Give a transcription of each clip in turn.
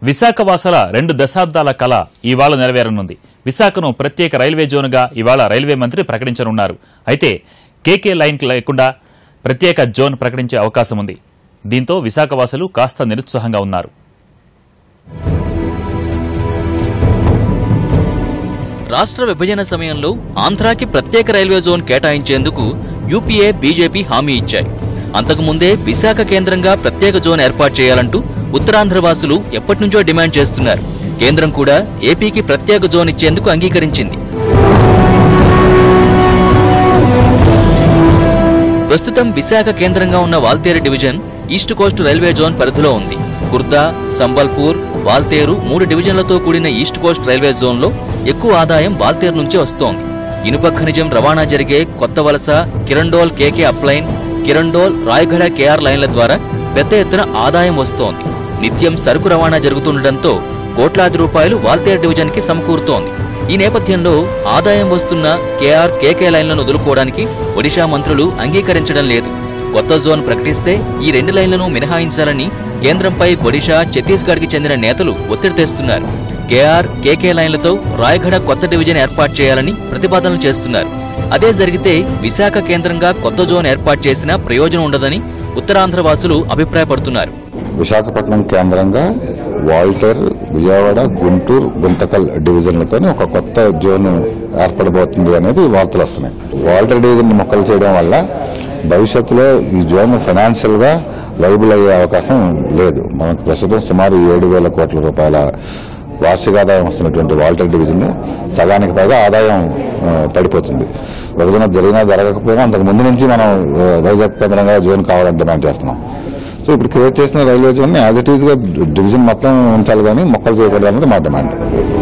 విశాఖవాసుల రెండు దశాబ్దాల కళ ఇవాళ నెరవేరనుంది విశాఖను ప్రత్యేక రైల్వే జోన్గా ఇవాళ రైల్వే మంత్రి ప్రకటించనున్నారు అయితే కేకే లైన్ లేకుండా ప్రత్యేక జోన్ ప్రకటించే అవకాశం ఉంది దీంతో విశాఖవాసులు కాస్త నిరుత్సాహంగా ఉన్నారు రాష్ట్ర విభజన సమయంలో ఆంధ్రాకి ప్రత్యేక రైల్వే జోన్ కేటాయించేందుకు యూపీఏ బీజేపీ హామీ ఇచ్చాయి అంతకుముందే విశాఖ కేంద్రంగా ప్రత్యేక జోన్ ఏర్పాటు చేయాలంటూ ఉత్తరాంధ్ర వాసులు ఎప్పటినుంచో డిమాండ్ చేస్తున్నారు కేంద్రం కూడా ఏపీకి ప్రత్యేక జోన్ ఇచ్చేందుకు అంగీకరించింది ప్రస్తుతం విశాఖ కేంద్రంగా ఉన్న Waltair division East Coast Railway zone పరిధిలో ఉంది కుర్దా సంబల్పూర్ వాల్తేరు మూడు డివిజన్లతో కూడిన ఈస్ట్ కోస్ట్ రైల్వే జోన్లో ఎక్కువ ఆదాయం వాల్తేరు నుంచే వస్తోంది ఇనుప ఖనిజం రవాణా జరిగే కొత్త వలస Kirandul KK up line Kirandul Rayagada KR లైన్ల ద్వారా పెద్ద ఎత్తున ఆదాయం వస్తోంది నిత్యం సరుకు రవాణా జరుగుతుండటంతో కోట్లాది రూపాయలు వాల్తేరు డివిజన్ కి సమకూరుతోంది ఈ నేపథ్యంలో ఆదాయం వస్తున్న కేఆర్ కేకే లైన్లను వదులుకోవడానికి ఒడిషా మంత్రులు అంగీకరించడం లేదు కొత్త జోన్ ప్రకటిస్తే ఈ రెండు లైన్లను మినహాయించాలని కేంద్రంపై ఒడిషా ఛత్తీస్గఢ్కి చెందిన నేతలు ఒత్తిడి తెస్తున్నారు కేఆర్ కేకే లైన్లతో రాయగఢ కొత్త డివిజన్ ఏర్పాటు చేయాలని ప్రతిపాదనలు చేస్తున్నారు అదే జరిగితే విశాఖ కేంద్రంగా కొత్త జోన్ ఏర్పాటు చేసినా ప్రయోజనం ఉండదని ఉత్తరాంధ్ర వాసులు అభిప్రాయపడుతున్నారు విశాఖపట్నం కేంద్రంగా వాల్టర్ విజయవాడ గుంటూరు గుంతకల్ డివిజన్లతో ఒక కొత్త జోన్ ఏర్పడబోతుంది అనేది వార్తలు వస్తున్నాయి వాల్టర్ డివిజన్ మొక్కలు చేయడం వల్ల భవిష్యత్తులో ఈ జోన్ ఫైనాన్షియల్ గా వైబుల్ అయ్యే అవకాశం లేదు మనకు ప్రస్తుతం సుమారు ఏడు వేల కోట్ల రూపాయల వార్షిక ఆదాయం వస్తున్నటువంటి వాల్టర్ డివిజన్ సగానికి పైగా ఆదాయం ఆ, పడిపోతుంది విభజన జరిగినా జరగకపోయినా అంతకు ముందు నుంచి మనం ఆ, వైజాగ్ కేంద్రంగా జోన్ కావాలని డిమాండ్ చేస్తున్నాం సో ఇప్పుడు క్రియేట్ చేసిన railway zone as it is గా డివిజన్ మొత్తం ఉంచాలి కానీ మొక్కలు చేయకూడదు అన్నది మా డిమాండ్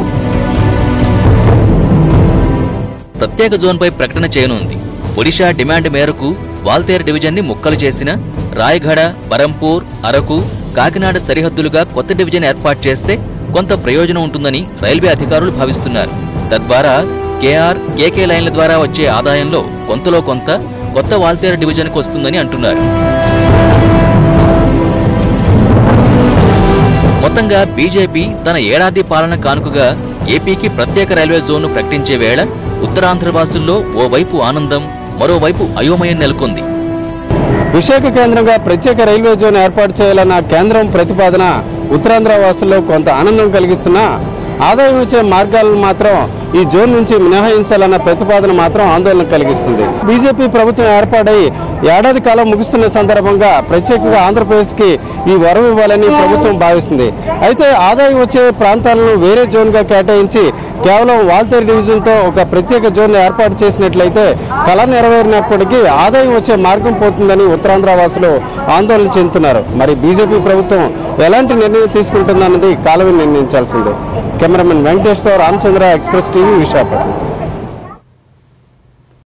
ప్రత్యేక జోన్పై ప్రకటన చేయనుంది ఒడిషా డిమాండ్ మేరకు వాల్తేరు డివిజన్ ని ముక్కలు చేసిన రాయగఢ బరంపూర్ అరకు కాకినాడ సరిహద్దులుగా కొత్త డివిజన్ ఏర్పాటు చేస్తే కొంత ప్రయోజనం ఉంటుందని రైల్వే అధికారులు భావిస్తున్నారు తద్వారా కేఆర్ కేకే లైన్ల ద్వారా వచ్చే ఆదాయంలో కొంతలో కొంత కొత్త వాల్తేరు డివిజన్కు వస్తుందని అంటున్నారు మొత్తంగా బీజేపీ తన ఏడాది పాలన కానుకగా ఏపీకి ప్రత్యేక రైల్వే జోన్ను ప్రకటించే వేళ ఉత్తరాంధ్ర వాసుల్లో ఓవైపు ఆనందం మరోవైపు అయోమయం నెలకొంది విశాఖ కేంద్రంగా ప్రత్యేక రైల్వే జోన్ ఏర్పాటు చేయాలన్న కేంద్రం ప్రతిపాదన ఉత్తరాంధ్ర వాసుల్లో కొంత ఆనందం కలిగిస్తున్నా ఆదాయం వచ్చే మార్గాలను మాత్రం ఈ జోన్ నుంచి మినహాయించాలన్న ప్రతిపాదన మాత్రం ఆందోళన కలిగిస్తుంది బీజేపీ ప్రభుత్వం ఏర్పాటై ఏడాది కాలం ముగుస్తున్న సందర్భంగా ప్రత్యేకంగా ఆంధ్రప్రదేశ్ కి ఈ వరం ఇవ్వాలని ప్రభుత్వం భావిస్తుంది అయితే ఆదాయం వచ్చే ప్రాంతాలను వేరే జోన్ గా కేటాయించి కేవలం వాల్తేరు డివిజన్ తో ఒక ప్రత్యేక జోన్ ఏర్పాటు చేసినట్లయితే కళ నెరవేరినప్పటికీ ఆదాయం వచ్చే మార్గం పోతుందని ఉత్తరాంధ్ర వాసులు ఆందోళన చెందుతున్నారు మరి బీజేపీ ప్రభుత్వం ఎలాంటి నిర్ణయం తీసుకుంటుందన్నది కాలమే నిర్ణయించాల్సిందే కెమెరామెన్ వెంకటేష్ తో రామచంద్ర ఎక్స్ప్రెస్ టీవీ విశాఖపట్నం